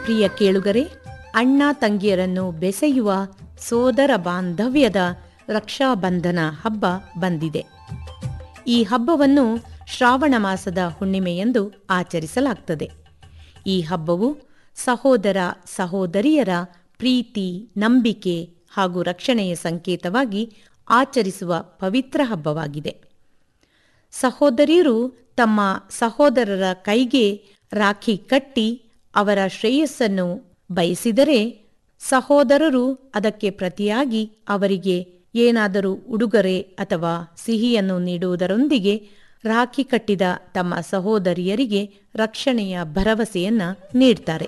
ಪ್ರಿಯ ಕೇಳುಗರೆ ಅಣ್ಣ ತಂಗಿಯರನ್ನು ಬೆಸೆಯುವ ಸೋದರ ಬಾಂಧವ್ಯದ ರಕ್ಷಾಬಂಧನ ಹಬ್ಬ ಬಂದಿದೆ ಈ ಹಬ್ಬವನ್ನು ಶ್ರಾವಣ ಮಾಸದ ಹುಣ್ಣಿಮೆಯಂದು ಆಚರಿಸಲಾಗ್ತದೆ ಈ ಹಬ್ಬವು ಸಹೋದರ ಸಹೋದರಿಯರ ಪ್ರೀತಿ ನಂಬಿಕೆ ಹಾಗೂ ರಕ್ಷಣೆಯ ಸಂಕೇತವಾಗಿ ಆಚರಿಸುವ ಪವಿತ್ರ ಹಬ್ಬವಾಗಿದೆ ಸಹೋದರಿಯರು ತಮ್ಮ ಸಹೋದರರ ಕೈಗೆ ರಾಖಿ ಕಟ್ಟಿ ಅವರ ಶ್ರೇಯಸ್ಸನ್ನು ಬಯಸಿದರೆ ಸಹೋದರರು ಅದಕ್ಕೆ ಪ್ರತಿಯಾಗಿ ಅವರಿಗೆ ಏನಾದರೂ ಉಡುಗೊರೆ ಅಥವಾ ಸಿಹಿಯನ್ನು ನೀಡುವುದರೊಂದಿಗೆ ರಾಖಿ ಕಟ್ಟಿದ ತಮ್ಮ ಸಹೋದರಿಯರಿಗೆ ರಕ್ಷಣೆಯ ಭರವಸೆಯನ್ನ ನೀಡ್ತಾರೆ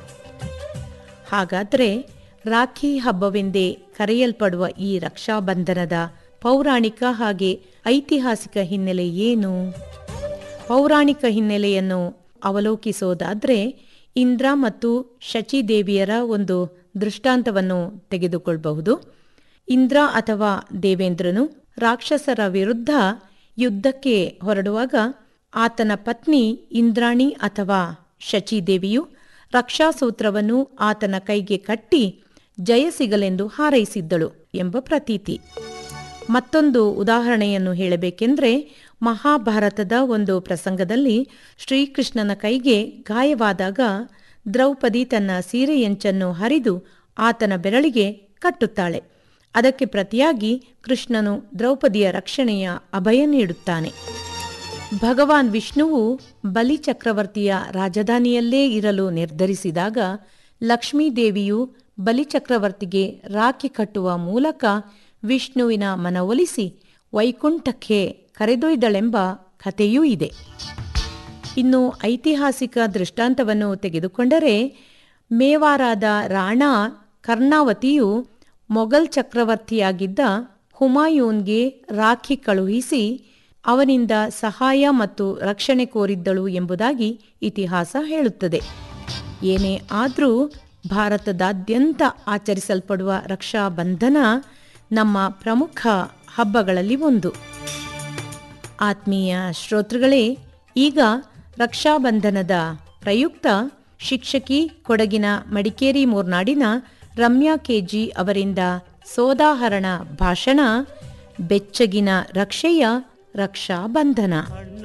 ಹಾಗಾದರೆ ರಾಖಿ ಹಬ್ಬವೆಂದೇ ಕರೆಯಲ್ಪಡುವ ಈ ರಕ್ಷಾಬಂಧನದ ಪೌರಾಣಿಕ ಹಾಗೆ ಐತಿಹಾಸಿಕ ಹಿನ್ನೆಲೆ ಏನು ಪೌರಾಣಿಕ ಹಿನ್ನೆಲೆಯನ್ನು ಅವಲೋಕಿಸೋದಾದ್ರೆ ಇಂದ್ರ ಮತ್ತು ಶಚಿದೇವಿಯರ ಒಂದು ದೃಷ್ಟಾಂತವನ್ನು ತೆಗೆದುಕೊಳ್ಳಬಹುದು ಇಂದ್ರ ಅಥವಾ ದೇವೇಂದ್ರನು ರಾಕ್ಷಸರ ವಿರುದ್ಧ ಯುದ್ಧಕ್ಕೆ ಹೊರಡುವಾಗ ಆತನ ಪತ್ನಿ ಇಂದ್ರಾಣಿ ಅಥವಾ ಶಚಿದೇವಿಯು ರಕ್ಷಾಸೂತ್ರವನ್ನು ಆತನ ಕೈಗೆ ಕಟ್ಟಿ ಜಯ ಸಿಗಲೆಂದು ಹಾರೈಸಿದ್ದಳು ಎಂಬ ಪ್ರತೀತಿ ಮತ್ತೊಂದು ಉದಾಹರಣೆಯನ್ನು ಹೇಳಬೇಕೆಂದ್ರೆ ಮಹಾಭಾರತದ ಒಂದು ಪ್ರಸಂಗದಲ್ಲಿ ಶ್ರೀಕೃಷ್ಣನ ಕೈಗೆ ಗಾಯವಾದಾಗ ದ್ರೌಪದಿ ತನ್ನ ಸೀರೆಯಂಚನ್ನು ಹರಿದು ಆತನ ಬೆರಳಿಗೆ ಕಟ್ಟುತ್ತಾಳೆ ಅದಕ್ಕೆ ಪ್ರತಿಯಾಗಿ ಕೃಷ್ಣನು ದ್ರೌಪದಿಯ ರಕ್ಷಣೆಯ ಅಭಯ ನೀಡುತ್ತಾನೆ ಭಗವಾನ್ ವಿಷ್ಣುವು ಬಲಿ ಚಕ್ರವರ್ತಿಯ ರಾಜಧಾನಿಯಲ್ಲೇ ಇರಲು ನಿರ್ಧರಿಸಿದಾಗ ಲಕ್ಷ್ಮೀದೇವಿಯು ಬಲಿಚಕ್ರವರ್ತಿಗೆ ರಾಖಿ ಕಟ್ಟುವ ಮೂಲಕ ವಿಷ್ಣುವಿನ ಮನವೊಲಿಸಿ ವೈಕುಂಠಕ್ಕೆ ಕರೆದೊಯ್ದಳೆಂಬ ಕಥೆಯೂ ಇದೆ ಇನ್ನು ಐತಿಹಾಸಿಕ ದೃಷ್ಟಾಂತವನ್ನು ತೆಗೆದುಕೊಂಡರೆ ಮೇವಾರಾದ ರಾಣಾ ಕರ್ಣಾವತಿಯು ಮೊಘಲ್ ಚಕ್ರವರ್ತಿಯಾಗಿದ್ದ ಹುಮಾಯೂನ್ಗೆ ರಾಖಿ ಕಳುಹಿಸಿ ಅವನಿಂದ ಸಹಾಯ ಮತ್ತು ರಕ್ಷಣೆ ಕೋರಿದ್ದಳು ಎಂಬುದಾಗಿ ಇತಿಹಾಸ ಹೇಳುತ್ತದೆ ಏನೇ ಆದರೂ ಭಾರತದಾದ್ಯಂತ ಆಚರಿಸಲ್ಪಡುವ ರಕ್ಷಾಬಂಧನ ನಮ್ಮ ಪ್ರಮುಖ ಹಬ್ಬಗಳಲ್ಲಿ ಒಂದು ಆತ್ಮೀಯ ಶ್ರೋತೃಗಳೇ ಈಗ ರಕ್ಷಾಬಂಧನದ ಪ್ರಯುಕ್ತ ಶಿಕ್ಷಕಿ ಕೊಡಗಿನ ಮಡಿಕೇರಿ ಮೂರ್ನಾಡಿನ ರಮ್ಯಾ ಕೆಜಿ ಅವರಿಂದ ಸೋದಾಹರಣ ಭಾಷಣ ಬೆಚ್ಚಗಿನ ರಕ್ಷೆಯ ರಕ್ಷಾಬಂಧನ